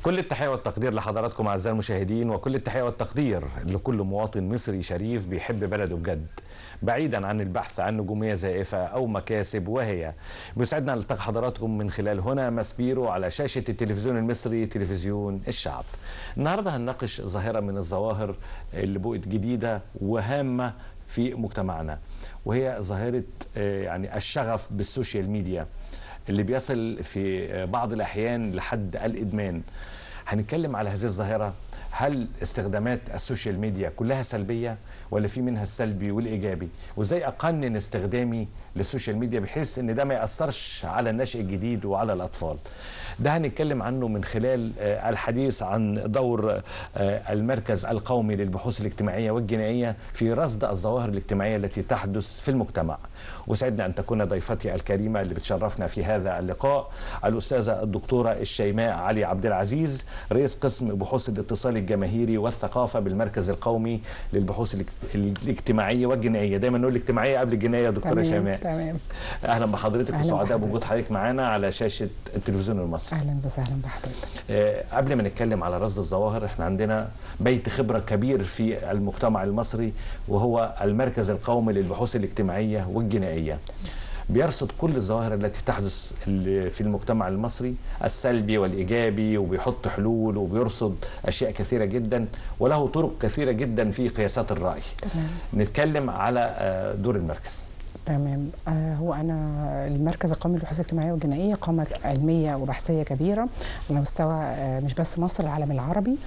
كل التحية والتقدير لحضراتكم أعزائي المشاهدين وكل التحية والتقدير لكل مواطن مصري شريف بيحب بلده بجد بعيدا عن البحث عن نجومية زائفة أو مكاسب وهي بيسعدنا أن نلتقي حضراتكم من خلال هنا ماسبيرو على شاشة التلفزيون المصري تلفزيون الشعب النهاردة هنناقش ظاهرة من الظواهر اللي بقت جديدة وهامة في مجتمعنا وهي ظاهرة آه، يعني الشغف بالسوشيال ميديا اللي بيصل في بعض الأحيان لحد الإدمان هنتكلم على هذه الظاهرة هل استخدامات السوشيال ميديا كلها سلبية ولا في منها السلبي والإيجابي وإزاي أقنن استخدامي للسوشيال ميديا بحيث ان ده ما ياثرش على النشء الجديد وعلى الاطفال ده هنتكلم عنه من خلال آه، الحديث عن دور آه، المركز القومي للبحوث الاجتماعيه والجنائيه في رصد الظواهر الاجتماعيه التي تحدث في المجتمع وسعدنا ان تكون ضيفتي الكريمه اللي بتشرفنا في هذا اللقاء الاستاذه الدكتوره الشيماء علي عبد العزيز رئيس قسم بحوث الاتصال الجماهيري والثقافه بالمركز القومي للبحوث الاجت- الاجتماعيه والجنائيه دايما نقول الاجتماعيه قبل الجنائيه يا دكتوره تمام شيماء تمام اهلا بحضرتك أهلاً وسعداء بحضرتك. بوجود حضرتك معانا على شاشه التلفزيون المصري اهلا وسهلا بحضرتك آه، قبل ما نتكلم على رصد الظواهر احنا عندنا بيت خبره كبير في المجتمع المصري وهو المركز القومي للبحوث الاجتماعيه والجنائيه بيرصد كل الظواهر التي تحدث ال- في المجتمع المصري السلبي والايجابي وبيحط حلول وبيرصد اشياء كثيره جدا وله طرق كثيره جدا في قياسات الراي تمام نتكلم على آه، دور المركز تمام آه هو انا المركز القومي للبحوث الاجتماعيه والجنائيه قامه علميه وبحثيه كبيره على مستوى آه مش بس مصر العالم العربي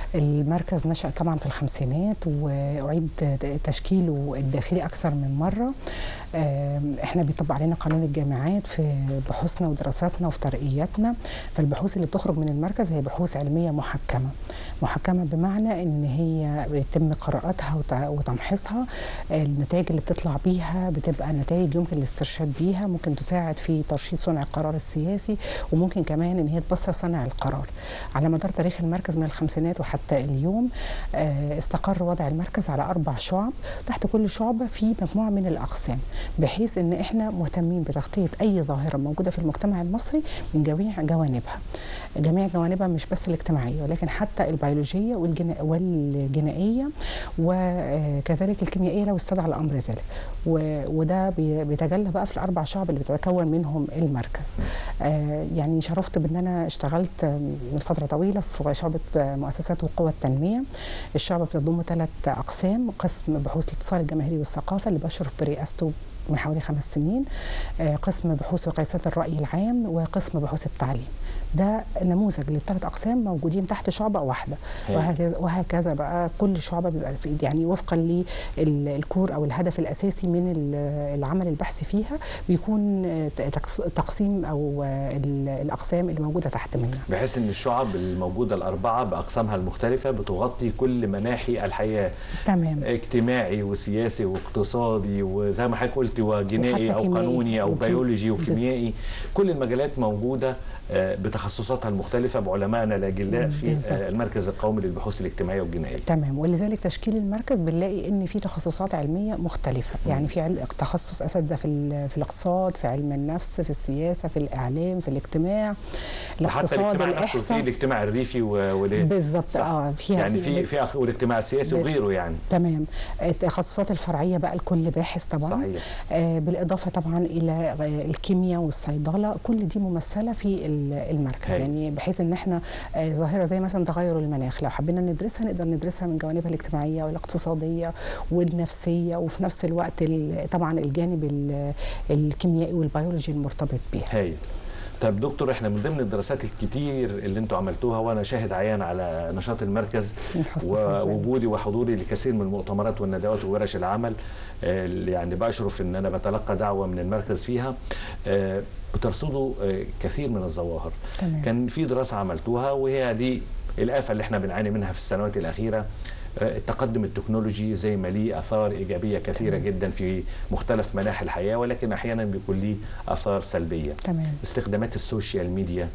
المركز نشا طبعا في الخمسينات واعيد تشكيله الداخلي اكثر من مره آه احنا بيطبق علينا قانون الجامعات في بحوثنا ودراساتنا وفي ترقياتنا فالبحوث اللي بتخرج من المركز هي بحوث علميه محكمه محكمه بمعنى ان هي بيتم قراءتها وتع- وتمحيصها النتائج اللي بتطلع بيها بتبقى نتائج يمكن الاسترشاد بيها ممكن تساعد في ترشيد صنع القرار السياسي وممكن كمان ان هي تبصر صانع القرار على مدار تاريخ المركز من الخمسينات وحتى اليوم آه، استقر وضع المركز على اربع شعب تحت كل شعبه في مجموعه من الاقسام بحيث ان احنا مهتمين بتغطيه اي ظاهره موجوده في المجتمع المصري من جميع جوانبها جميع جوانبها مش بس الاجتماعيه ولكن حتى البيولوجيه والجنا- والجنائيه وكذلك الكيميائيه لو استدعى الامر ذلك و- وده بي- بيتجلى بقى في الاربع شعب اللي بتتكون منهم المركز آه، يعني شرفت بان انا اشتغلت من فتره طويله في شعبه مؤسسات وقوى التنميه الشعبه بتضم ثلاث اقسام قسم بحوث الاتصال الجماهيري والثقافه اللي بشرف برئاسته من حوالي خمس سنين آه، قسم بحوث وقياسات الرأي العام وقسم بحوث التعليم ده نموذج للثلاث أقسام موجودين تحت شعبة واحدة هاي. وهكذا, وهكذا بقى كل شعبة بيبقى في يعني وفقا للكور أو الهدف الأساسي من ال- العمل البحثي فيها بيكون آه، تقس- تقسيم أو آه، ال- الأقسام اللي موجودة تحت منها بحيث ان الشعب الموجوده الاربعه باقسامها المختلفه بتغطي كل مناحي الحياه تمام اجتماعي وسياسي واقتصادي وزي ما حضرتك قلت وجنائي وحتى او كيميائي. قانوني او وكي- بيولوجي بز- وكيميائي كل المجالات موجوده آه، بتخصصاتها المختلفه بعلمائنا الاجلاء في بالظبط. آه، المركز القومي للبحوث الاجتماعيه والجنائيه تمام ولذلك تشكيل المركز بنلاقي ان في تخصصات علميه مختلفه يعني في علم تخصص اساتذه في ال- في الاقتصاد في علم النفس في السياسه في الاعلام في الاجتماع حتى الاقتصاد الاجتماع نفسه في الاحصاء الاجتماع الريفي و- والايه بالظبط صح. اه فيها يعني في في أخ- والاجتماع السياسي ب- وغيره يعني تمام التخصصات الفرعيه بقى لكل باحث طبعا صحيح آه بالاضافه طبعا الى آه، الكيمياء والصيدله كل دي ممثله في ال- المركز هاي. يعني بحيث ان احنا آه ظاهره زي مثلا تغير المناخ لو حبينا ندرسها نقدر ندرسها من جوانبها الاجتماعيه والاقتصاديه والنفسيه وفي نفس الوقت ال- طبعا الجانب ال- الكيميائي والبيولوجي المرتبط بيها هايل طيب دكتور احنا من ضمن الدراسات الكتير اللي انتوا عملتوها وانا شاهد عيان على نشاط المركز من حسن حظنا. ووجودي وحضوري لكثير من المؤتمرات والندوات وورش العمل آه، اللي يعني بشرف ان انا بتلقى دعوه من المركز فيها آه، بترصدوا آه، كثير من الظواهر تمام. كان في دراسه عملتوها وهي دي الافه اللي احنا بنعاني منها في السنوات الاخيره آه، التقدم التكنولوجي زي ما ليه اثار ايجابيه كثيره جدا في مختلف مناحي الحياه ولكن احيانا بيكون ليه اثار سلبيه تمام استخدامات السوشيال ميديا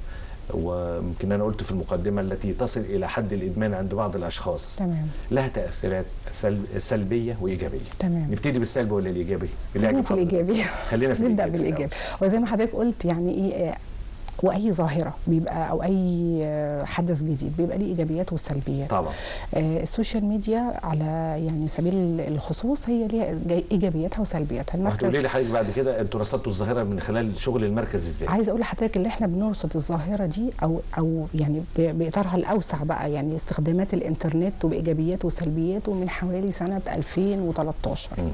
ويمكن انا قلت في المقدمه التي تصل الى حد الادمان عند بعض الاشخاص تمام لها تاثيرات سل- سلبيه وايجابيه تمام نبتدي بالسلبي ولا الايجابي اللي خلينا يعجب في حضرتك. الايجابي خلينا في نبدا الإيجابي بالايجابي وزي ما حضرتك قلت يعني ايه آه، واي ظاهره بيبقى او اي آه، حدث جديد بيبقى ليه ايجابيات وسلبيات طبعا آه، السوشيال ميديا على يعني سبيل الخصوص هي ليها جاي- ايجابياتها وسلبياتها وهتقولي لي حضرتك بعد كده انتوا رصدتوا الظاهره من خلال شغل المركز ازاي عايزه اقول لحضرتك ان احنا بنرصد الظاهره دي او او يعني ب- باطارها الاوسع بقى يعني استخدامات الانترنت وبايجابياته وسلبياته من حوالي سنه 2013 مم.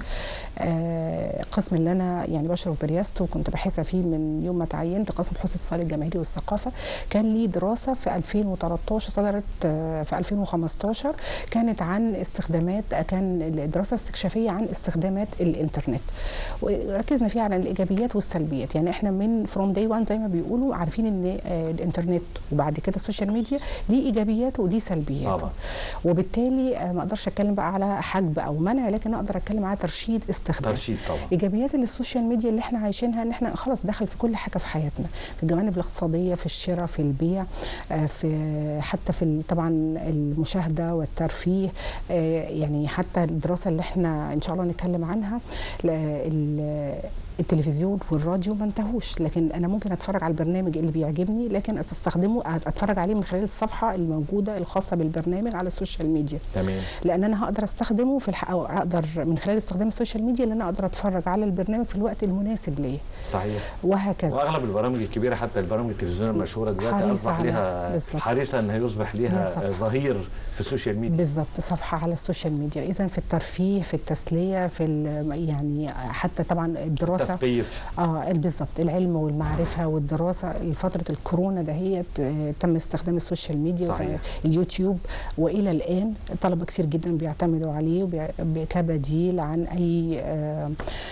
آه قسم اللي انا يعني بشرف برياسته وكنت باحثه فيه من يوم ما تعينت قسم حسن الاتصال الجماهيري والثقافه كان ليه دراسه في 2013 صدرت آه في 2015 كانت عن استخدامات كان الدراسه استكشافيه عن استخدامات الانترنت وركزنا فيها على الايجابيات والسلبيات يعني احنا من فروم داي 1 زي ما بيقولوا عارفين ان آه الانترنت وبعد كده السوشيال ميديا ليه ايجابيات وليه سلبيات طبعا. وبالتالي آه ما اقدرش اتكلم بقى على حجب او منع لكن اقدر اتكلم على ترشيد استخدام ترشيد طبعا ايجابيات السوشيال ميديا اللي احنا عايشينها ان احنا خلاص دخل في كل حاجه في حياتنا في الجوانب الاقتصاديه في الشراء في البيع آه، في حتى في ال- طبعا المشاهده والترفيه آه، يعني حتى الدراسه اللي احنا ان شاء الله نتكلم عنها ل- ال- التلفزيون والراديو ما انتهوش لكن انا ممكن اتفرج على البرنامج اللي بيعجبني لكن استخدمه اتفرج عليه من خلال الصفحه الموجوده الخاصه بالبرنامج على السوشيال ميديا تمام لان انا هقدر استخدمه في الح... أو اقدر من خلال استخدام السوشيال ميديا ان انا اقدر اتفرج على البرنامج في الوقت المناسب ليا صحيح وهكذا واغلب البرامج الكبيره حتى البرامج التلفزيونيه المشهوره دلوقتي حريصة اصبح على- لها بالظبط. حريصه ان يصبح ليها ليها صفحة. ظهير في السوشيال ميديا بالظبط صفحه على السوشيال ميديا اذا في الترفيه في التسليه في ال- يعني حتى طبعا الدراسه تثقيف اه بالظبط العلم والمعرفه والدراسه فتره الكورونا دهيت آه، تم استخدام السوشيال ميديا صحيح. وت- اليوتيوب والى الان طلبه كتير جدا بيعتمدوا عليه وبي- ب- كبديل عن اي آه،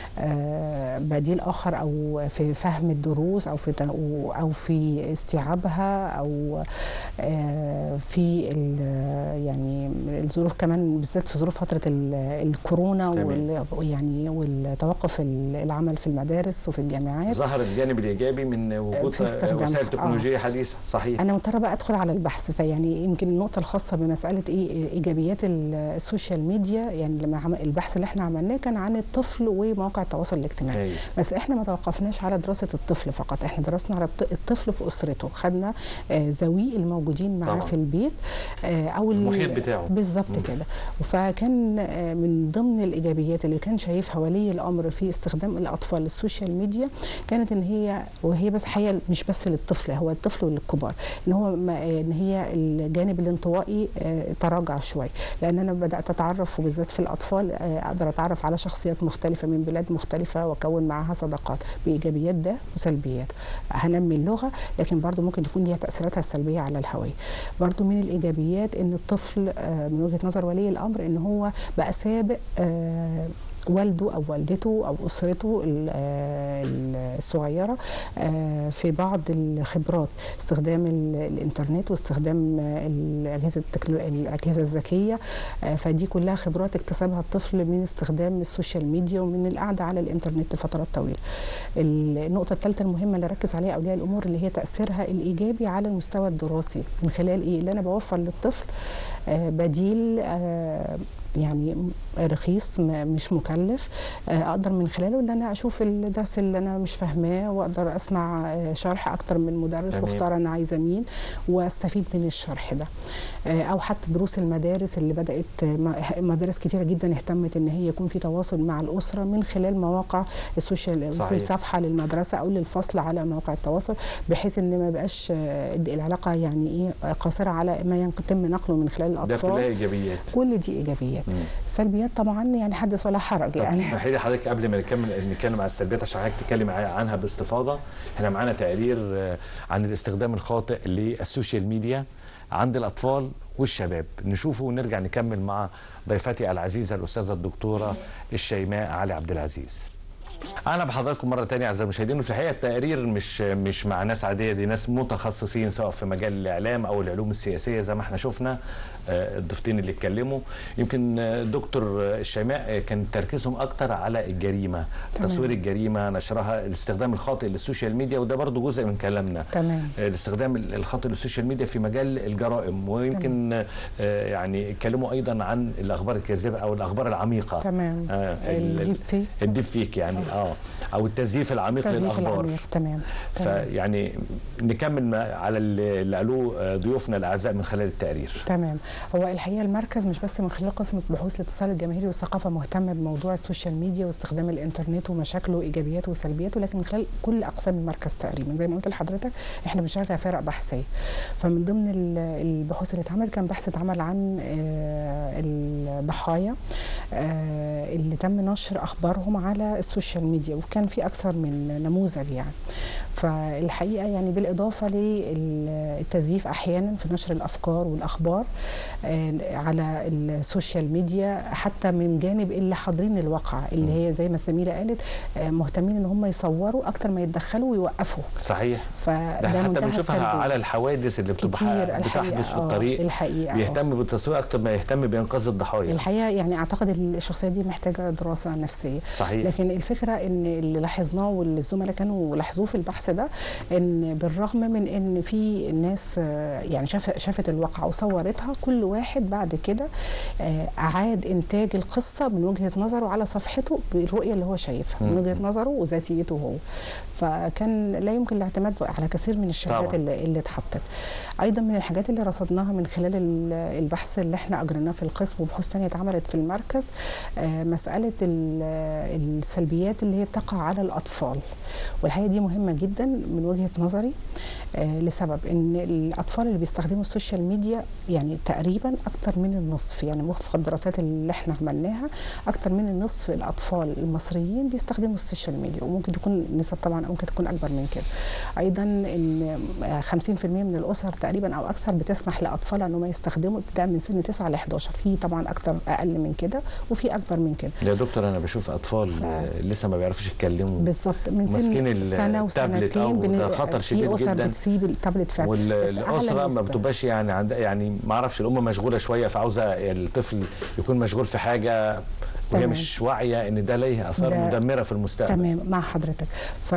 آه، بديل اخر او في فهم الدروس او في ت- او في استيعابها او آه، في ال- يعني الظروف كمان بالذات في ظروف فتره ال- الكورونا تمام. وال يعني والتوقف العمل في المدارس وفي الجامعات ظهر الجانب الايجابي من وجود في استخدامها. وسائل تكنولوجيه حديثه صحيح انا مضطره بقى ادخل على البحث فيعني يمكن النقطه الخاصه بمساله ايه ايجابيات ال- السوشيال ميديا يعني لما عم- البحث اللي احنا عملناه كان عن الطفل ومواقع التواصل الاجتماعي هاي. بس احنا ما توقفناش على دراسه الطفل فقط احنا درسنا على الط- الطفل في اسرته خدنا آه، ذويه الموجودين معاه طبعا. في البيت آه، او ال- المحيط بتاعه. بالظبط مم. كده فكان آه، من ضمن الايجابيات اللي كان شايفها ولي الامر في استخدام الاطفال للسوشيال ميديا كانت ان هي وهي بس حقيقه مش بس للطفل هو الطفل وللكبار ان هو ما ان هي الجانب الانطوائي آه، تراجع شوي لان انا بدات اتعرف وبالذات في الاطفال آه، اقدر اتعرف على شخصيات مختلفه من بلاد مختلفه واكون معاها صداقات بايجابيات ده وسلبيات هنمي اللغه لكن برضو ممكن تكون ليها تاثيراتها السلبيه على الهويه برضو من الايجابيات ان الطفل آه، من وجهه نظر ولي الامر ان هو بقى سابق آه، والده او والدته او اسرته ال- آه، الصغيره آه، في بعض الخبرات استخدام ال- الانترنت واستخدام آه، الاجهزه التكنو... الاجهزه الذكيه آه، فدي كلها خبرات اكتسبها الطفل من استخدام السوشيال ميديا ومن القعده على الانترنت لفترات طويله. النقطه الثالثه المهمه اللي ركز عليها اولياء الامور اللي هي تاثيرها الايجابي على المستوى الدراسي من خلال ايه؟ اللي انا بوفر للطفل آه، بديل آه، يعني رخيص م- مش مكلف آه، اقدر من خلاله ان انا اشوف الدرس اللي انا مش فاهماه واقدر اسمع آه، شرح اكتر من مدرس تمام. واختار انا عايزه مين واستفيد من الشرح ده آه، او حتى دروس المدارس اللي بدات آه، م- مدارس كتيره جدا اهتمت ان هي يكون في تواصل مع الاسره من خلال مواقع السوشيال صحيح. كل صفحه للمدرسه او للفصل على مواقع التواصل بحيث ان ما يبقاش آه، العلاقه يعني ايه قاصره على ما يتم نقله من خلال ده الاطفال كلها ايجابيات كل دي ايجابيات مم. سلبيات طبعا يعني حدث ولا حرج طب يعني تسمحي لي حضرتك قبل ما نكمل نتكلم عن السلبيات عشان حضرتك تتكلم عنها باستفاضه احنا معانا تقرير آه، عن الاستخدام الخاطئ للسوشيال ميديا عند الاطفال والشباب نشوفه ونرجع نكمل مع ضيفتي العزيزه الاستاذه الدكتوره الشيماء علي عبد العزيز اهلا بحضراتكم مره تانية اعزائي المشاهدين وفي الحقيقه التقرير مش مش مع ناس عاديه دي ناس متخصصين سواء في مجال الاعلام او العلوم السياسيه زي ما احنا شفنا آه، الضيفتين اللي اتكلموا يمكن آه، دكتور آه، الشيماء آه، كان تركيزهم اكتر على الجريمه تمام. تصوير الجريمه نشرها الاستخدام الخاطئ للسوشيال ميديا وده برضو جزء من كلامنا تمام آه، الاستخدام الخاطئ للسوشيال ميديا في مجال الجرائم ويمكن آه، يعني اتكلموا ايضا عن الاخبار الكاذبه او الاخبار العميقه تمام آه، ال- الديب فيك الديب فيك يعني اه او التزييف العميق تزييف للاخبار العميق تمام تمام. فيعني نكمل ما على اللي اللي قالوه ضيوفنا الاعزاء من خلال التقرير تمام هو الحقيقه المركز مش بس من خلال قسم بحوث الاتصال الجماهيري والثقافه مهتم بموضوع السوشيال ميديا واستخدام الانترنت ومشاكله وايجابياته وسلبياته لكن من خلال كل اقسام المركز تقريبا زي ما قلت لحضرتك احنا بنشتغل على فرق بحثيه فمن ضمن ال- البحوث اللي اتعملت كان بحث اتعمل عن آه، الضحايا آه، اللي تم نشر اخبارهم على السوشيال ميديا وكان في اكثر من نموذج يعني فالحقيقه يعني بالاضافه للتزييف احيانا في نشر الافكار والاخبار آه، على السوشيال ميديا حتى من جانب اللي حاضرين الواقع اللي هي زي ما سميره قالت آه، مهتمين ان هم يصوروا اكتر ما يتدخلوا ويوقفوا صحيح فده ده حتى منتهى بنشوفها السلبية. على الحوادث اللي كتير بتبقى الحقيقه بتحدث في آه، الطريق الحقيقه آه. بيهتم بالتصوير اكتر ما يهتم بانقاذ الضحايا الحقيقه يعني اعتقد الشخصيه دي محتاجه دراسه نفسيه صحيح لكن الفكره ان اللي لاحظناه واللي الزملاء كانوا لاحظوه في البحث ده ان بالرغم من ان في ناس آه، يعني شاف شافت الواقعه وصورتها كل واحد بعد كده آه، اعاد انتاج القصه من وجهه نظره على صفحته بالرؤيه اللي هو شايفها من مم. وجهه نظره وذاتيته هو فكان لا يمكن الاعتماد على كثير من الشهادات طبعاً. اللي, اللي اتحطت ايضا من الحاجات اللي رصدناها من خلال ال- البحث اللي احنا اجريناه في القسم وبحوث تانية اتعملت في المركز آه، مساله ال- السلبيات اللي هي بتقع على الاطفال والحقيقه دي مهمه جدا من وجهه نظري آه، لسبب ان الاطفال اللي بيستخدموا السوشيال ميديا يعني تقريبا اكتر من النصف يعني وفق الدراسات اللي احنا عملناها اكتر من النصف الاطفال المصريين بيستخدموا السوشيال ميديا وممكن تكون نسب طبعا ممكن تكون اكبر من كده ايضا ان آه، 50% من الاسر تقريبا او اكثر بتسمح لاطفالها انهم يستخدموا ابتداء من سن 9 ل 11 في طبعا اكتر اقل من كده وفي اكبر من كده يا دكتور انا بشوف اطفال ف- آه، لسه ما بيعرفوش يتكلموا بالظبط من ماسكين سن ال- سنه التابلت، آه، وسنتين وده بن- خطر في شديد اسر جدا. بتسيب التابلت فعلا بس أعلى والاسره ما نسبة. بتبقاش يعني عندها يعني ما اعرفش الام مشغوله شويه فعاوزه الطفل يكون مشغول في حاجه وهي تمام. مش واعيه ان ده ليه اثار ده- مدمره في المستقبل تمام مع حضرتك ف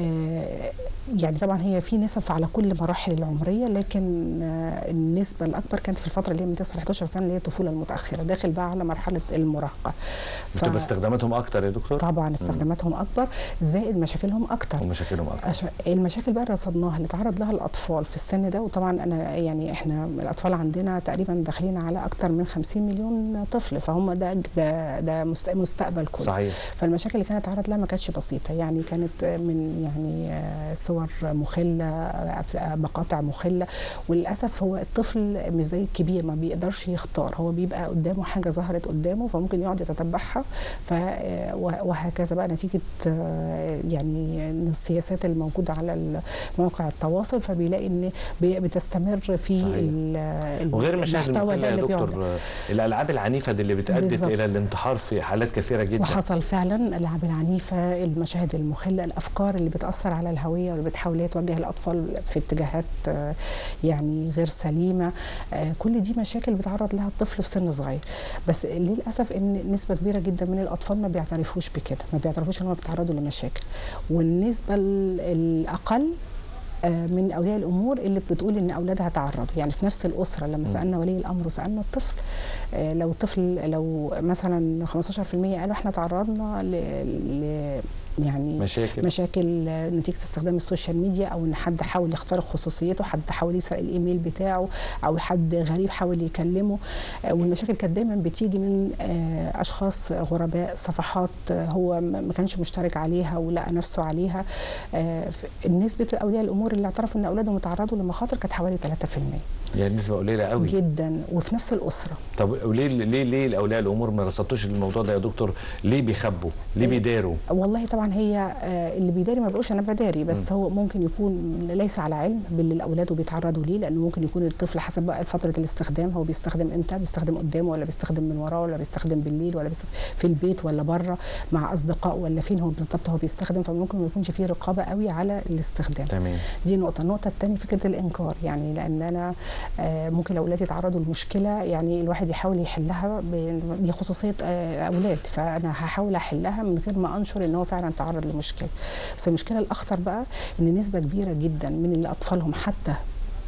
آه، يعني طبعا هي في نسب على كل مراحل العمريه لكن آه، النسبه الاكبر كانت في الفتره اللي هي من 9 ل 11 سنه اللي هي الطفوله المتاخره داخل بقى على مرحله المراهقه ف- بتبقى استخداماتهم اكتر يا دكتور طبعا استخداماتهم اكبر زائد مشاكلهم اكتر ومشاكلهم اكتر أش- المشاكل بقى اللي رصدناها اللي تعرض لها الاطفال في السن ده وطبعا انا يعني احنا الاطفال عندنا تقريبا داخلين على اكتر من 50 مليون طفل فهم ده ده ده مست- مستقبل كله صحيح فالمشاكل اللي كانت تعرض لها ما كانتش بسيطه يعني كانت من يعني آه، صور مخله آه، أف- مقاطع مخله وللاسف هو الطفل مش زي الكبير ما بيقدرش يختار هو بيبقى قدامه حاجه ظهرت قدامه فممكن يقعد يتتبعها ف آه، وه- وهكذا بقى نتيجه آه، يعني السياسات الموجوده على مواقع التواصل فبيلاقي ان بي- بتستمر في صحيح. ال- ال- وغير مشاهد المحتوى المخلة ده يا اللي بيقعد دكتور آه، الالعاب العنيفه دي اللي بتؤدي بالظبط. الى الانتحار في حالات كثيره جدا وحصل فعلا الالعاب العنيفه المشاهد المخله الافكار اللي بتاثر على الهويه واللي بتحاول هي توجه الاطفال في اتجاهات آه، يعني غير سليمه آه، كل دي مشاكل بيتعرض لها الطفل في سن صغير بس للاسف ان نسبه كبيره جدا من الاطفال ما بيعترفوش بكده ما بيعترفوش ان هم بيتعرضوا لمشاكل والنسبه ال- الاقل آه، من اولياء الامور اللي بتقول ان اولادها تعرضوا يعني في نفس الاسره لما سالنا ولي الامر وسالنا الطفل آه، لو الطفل لو مثلا 15% قالوا احنا تعرضنا ل, ل يعني مشاكل مشاكل آه، نتيجه استخدام السوشيال ميديا او ان حد حاول يخترق خصوصيته حد حاول يسرق الايميل بتاعه او حد غريب حاول يكلمه آه، والمشاكل كانت دايما بتيجي من آه، اشخاص غرباء صفحات آه، هو ما ما كانش مشترك عليها ولقى نفسه عليها آه، ف- نسبه اولياء الامور اللي اعترفوا ان اولادهم تعرضوا لمخاطر كانت حوالي 3% يعني نسبه قليله قوي جدا وفي نفس الاسره طب وليه ليه ليه الاولياء الامور ما رصدتوش الموضوع ده يا دكتور ليه بيخبوا ليه إيه. بيداروا والله طبعا هي آه، اللي بيداري ما بيقولش انا بداري بس هو ممكن يكون ليس على علم باللي الاولاد بيتعرضوا ليه لانه ممكن يكون الطفل حسب بقى فتره الاستخدام هو بيستخدم امتى بيستخدم قدامه ولا بيستخدم من وراه ولا بيستخدم بالليل ولا بيستخدم في البيت ولا بره مع اصدقائه ولا فين هو بالظبط هو بيستخدم فممكن ما يكونش فيه رقابه قوي على الاستخدام تمام دي نقطة، النقطة الثانية فكرة الإنكار، يعني لأن أنا آه، ممكن لو أولادي يتعرضوا لمشكلة يعني الواحد يحاول يحلها ب- دي خصوصية آه، أولاد، فأنا هحاول أحلها من غير ما أنشر إن هو فعلا تعرض لمشكلة. بس المشكلة الأخطر بقى إن نسبة كبيرة جدا من اللي أطفالهم حتى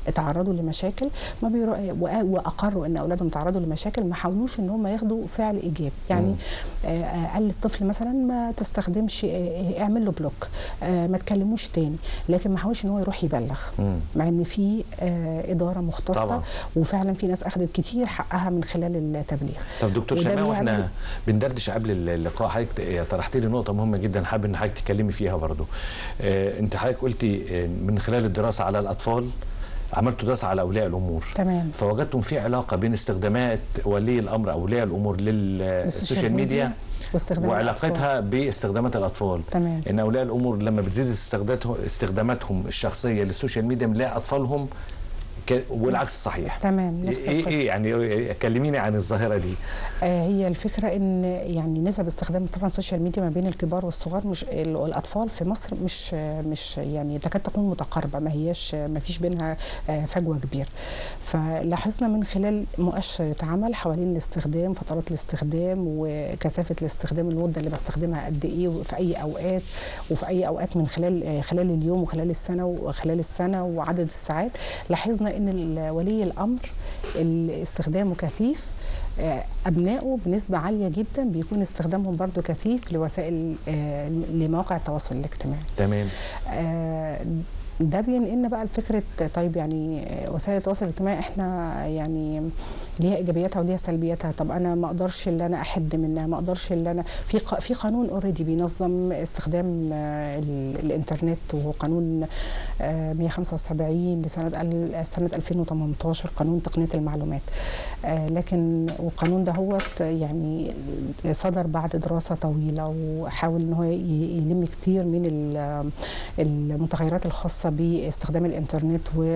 اتعرضوا لمشاكل ما بيرو... وأ- واقروا ان اولادهم تعرضوا لمشاكل ما حاولوش ان هم ياخدوا فعل ايجابي يعني مم. آه، آه، قال للطفل مثلا ما تستخدمش آه، اعمل له بلوك آه، ما تكلموش تاني لكن ما حاولش ان هو يروح يبلغ مم. مع ان في آه، اداره مختصه طبعا. وفعلا في ناس اخذت كتير حقها من خلال التبليغ طب دكتور وده شيماء واحنا بيعمل- بندردش قبل اللقاء حضرتك طرحت لي نقطه مهمه جدا حابب ان حضرتك تتكلمي فيها برضو آه، انت حضرتك قلتي آه، من خلال الدراسه على الاطفال عملتوا دراسه على اولياء الامور تمام فوجدتم في علاقه بين استخدامات ولي الامر او اولياء الامور للسوشيال ميديا واستخدام الأطفال. وعلاقتها باستخدامات الاطفال تمام ان اولياء الامور لما بتزيد استخداماتهم استخداماتهم الشخصيه للسوشيال ميديا بنلاقي اطفالهم ك... والعكس صحيح تمام نفس ايه القصة. ايه يعني إيه- كلميني عن الظاهره دي آه، هي الفكره ان يعني نسب استخدام طبعا السوشيال ميديا ما بين الكبار والصغار مش ال- والاطفال في مصر مش آه، مش يعني تكاد تكون متقاربه ما هياش ما فيش بينها آه، فجوه كبيره فلاحظنا من خلال مؤشر اتعمل حوالين الاستخدام فترات الاستخدام وكثافه الاستخدام المده اللي بستخدمها قد ايه وفي اي اوقات وفي اي اوقات من خلال آه، خلال اليوم وخلال السنه وخلال السنه وعدد الساعات لاحظنا ان ال- ولي الامر اللي استخدامه كثيف آه، ابنائه بنسبه عاليه جدا بيكون استخدامهم برضو كثيف لوسائل آه، لمواقع التواصل الاجتماعي تمام آه، ده بينقلنا بقى لفكره طيب يعني آه، وسائل التواصل الاجتماعي احنا يعني ليها ايجابياتها وليها سلبياتها طب انا ما اقدرش اللي انا احد منها ما اقدرش اللي انا في ق- في قانون اوريدي بينظم استخدام آه، ال- الانترنت وهو قانون آه، 175 لسنه ال- سنه 2018 قانون تقنيه المعلومات آه، لكن والقانون ده هو يعني صدر بعد دراسه طويله وحاول ان هو ي- يلم كتير من ال- المتغيرات الخاصه باستخدام الانترنت و-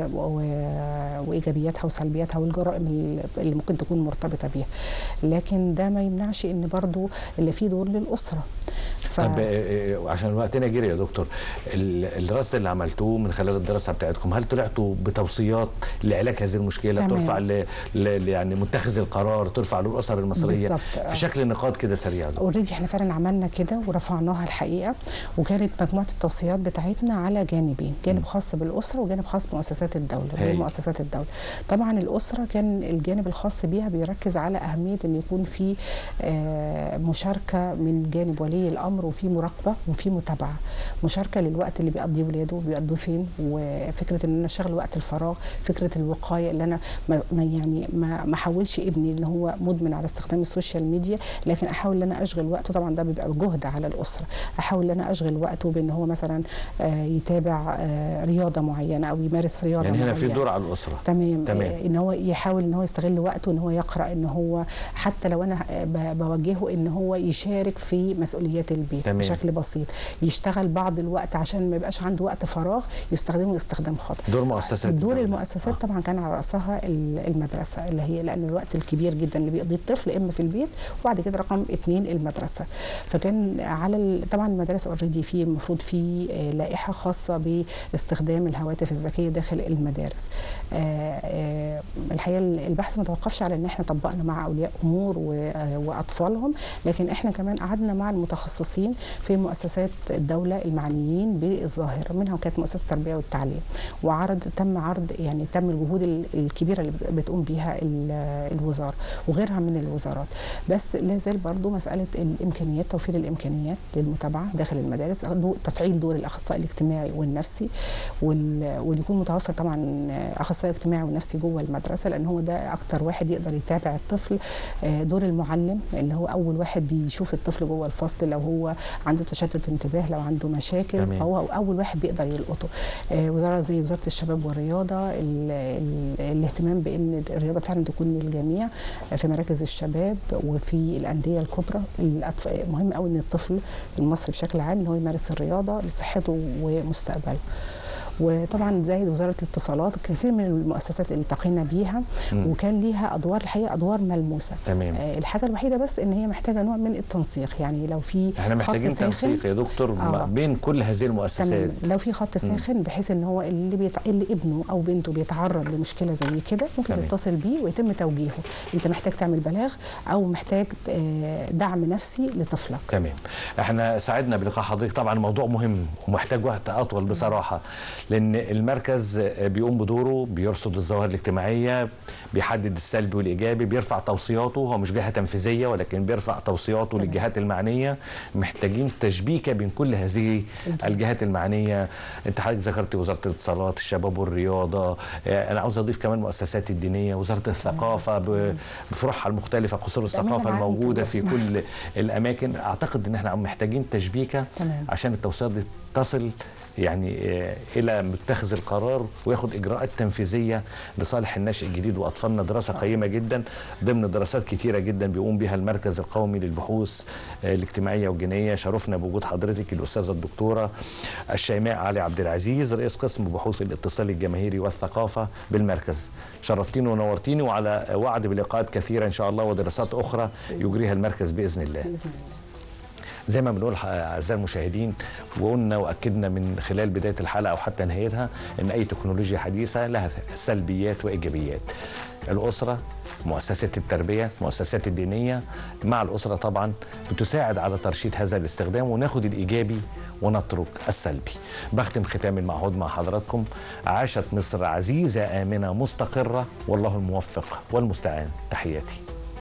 و- وايجابياتها وسلبياتها والجرائم ال- اللي ممكن تكون مرتبطه بيها لكن ده ما يمنعش ان برضو اللي فيه دور للاسره ف... طب آه، آه، عشان وقتنا يجري يا دكتور ال- الرصد اللي عملتوه من خلال الدراسه بتاعتكم هل طلعتوا بتوصيات لعلاج هذه المشكله تمام. ترفع ل... ل... ل- يعني متخذ القرار ترفع للاسر المصريه بالظبط. في شكل نقاط كده سريعه اوريدي احنا فعلا عملنا كده ورفعناها الحقيقه وكانت مجموعه التوصيات بتاعتنا على جانبين جانب خاص بالاسره وجانب خاص بمؤسسات الدوله هايل. بمؤسسات الدوله طبعا الاسره كان الجانب الخاص بيها بيركز على اهميه ان يكون في آه، مشاركه من جانب ولي الامر وفي مراقبه وفي متابعه مشاركه للوقت اللي بيقضيه ولاده بيقضوه فين وفكره ان انا اشغل وقت الفراغ فكره الوقايه اللي انا ما ما يعني ما ما احولش ابني ان هو مدمن على استخدام السوشيال ميديا لكن احاول ان انا اشغل وقته طبعا ده بيبقى جهد على الاسره احاول ان انا اشغل وقته بان هو مثلا آه، يتابع آه، رياضه معينه او يمارس رياضه يعني هنا في معينة. دور على الاسره تمام, تمام. آه، ان هو يحاول ان هو يستغل وقته ان هو يقرا ان هو حتى لو انا آه، ب- بوجهه ان هو يشارك في مسؤوليات البيت تمام. بشكل بسيط يشتغل بعض الوقت عشان ما يبقاش عنده وقت فراغ يستخدمه استخدام خاطئ دور مؤسسات دور الدولة. المؤسسات آه. طبعا كان على راسها ال- المدرسه اللي هي لان الوقت الكبير جدا اللي بيقضيه الطفل اما في البيت وبعد كده رقم اثنين المدرسه فكان على ال- طبعا المدارس اوريدي في المفروض في آه، لائحه خاصه باستخدام الهواتف الذكيه داخل المدارس آه، آه، الحقيقه البحث ما توقفش على ان احنا طبقنا مع اولياء امور و- آه، واطفالهم لكن احنا كمان قعدنا مع المتخصصين في مؤسسات الدوله المعنيين بالظاهره منها كانت مؤسسه التربيه والتعليم وعرض تم عرض يعني تم الجهود ال- الكبيره اللي بت- بتقوم بيها ال- الوزاره وغيرها من الوزارات بس لا زال برضو مساله الامكانيات توفير الامكانيات للمتابعه داخل المدارس دو- تفعيل دور الاخصائي الاجتماعي والنفسي وال- واللي يكون متوفر طبعا اخصائي اجتماعي ونفسي جوه المدرسه لان هو ده اكتر واحد يقدر يتابع الطفل آه، دور المعلم اللي هو اول واحد بيشوف الطفل جوه الفصل لو هو عنده تشتت انتباه لو عنده مشاكل تمام. فهو اول واحد بيقدر يلقطه آه، وزاره زي وزاره الشباب والرياضه ال ال الاهتمام بان الرياضه فعلا تكون للجميع آه، في مراكز الشباب وفي الانديه الكبرى الأطف- مهم قوي ان الطفل المصري بشكل عام ان هو يمارس الرياضه لصحته ومستقبله وطبعا زي وزاره الاتصالات كثير من المؤسسات اللي التقينا بيها مم. وكان ليها ادوار الحقيقه ادوار ملموسه تمام آه، الحاجه الوحيده بس ان هي محتاجه نوع من التنسيق يعني لو في احنا خط محتاجين ساخن تنسيق يا دكتور ما آه. بين كل هذه المؤسسات تمام لو في خط ساخن بحيث ان هو اللي, بيتع... اللي ابنه او بنته بيتعرض لمشكله زي كده ممكن تمام. يتصل بيه ويتم توجيهه انت محتاج تعمل بلاغ او محتاج آه، دعم نفسي لطفلك تمام احنا سعدنا بلقاء حضرتك طبعا موضوع مهم ومحتاج وقت اطول بصراحه لان المركز بيقوم بدوره بيرصد الظواهر الاجتماعيه بيحدد السلبي والايجابي بيرفع توصياته هو مش جهه تنفيذيه ولكن بيرفع توصياته للجهات المعنيه محتاجين تشبيكه بين كل هذه الجهات المعنيه انت حضرتك ذكرت وزاره الاتصالات الشباب والرياضه آه، انا عاوز اضيف كمان المؤسسات الدينيه وزاره الثقافه ب- بفروعها المختلفه قصور الثقافه معاهم الموجوده كده. في كل الاماكن اعتقد ان احنا محتاجين تشبيكه تمام. عشان التوصيات دي تصل يعني آه، الى متخذ القرار وياخد اجراءات تنفيذيه لصالح الناشئ الجديد واطفالنا دراسه قيمه جدا ضمن دراسات كتيره جدا بيقوم بها المركز القومي للبحوث آه، الاجتماعيه والجينيه شرفنا بوجود حضرتك الاستاذه الدكتوره الشيماء علي عبد العزيز رئيس قسم بحوث الاتصال الجماهيري والثقافه بالمركز شرفتيني ونورتيني وعلى وعد بلقاءات كثيره ان شاء الله ودراسات اخرى يجريها المركز باذن الله باذن الله زي ما بنقول اعزائي المشاهدين وقلنا واكدنا من خلال بدايه الحلقه او حتى نهايتها ان اي تكنولوجيا حديثه لها سلبيات وايجابيات. الاسره مؤسسة التربية مؤسسات الدينية مع الأسرة طبعا بتساعد على ترشيد هذا الاستخدام وناخد الإيجابي ونترك السلبي بختم ختام المعهود مع حضراتكم عاشت مصر عزيزة آمنة مستقرة والله الموفق والمستعان تحياتي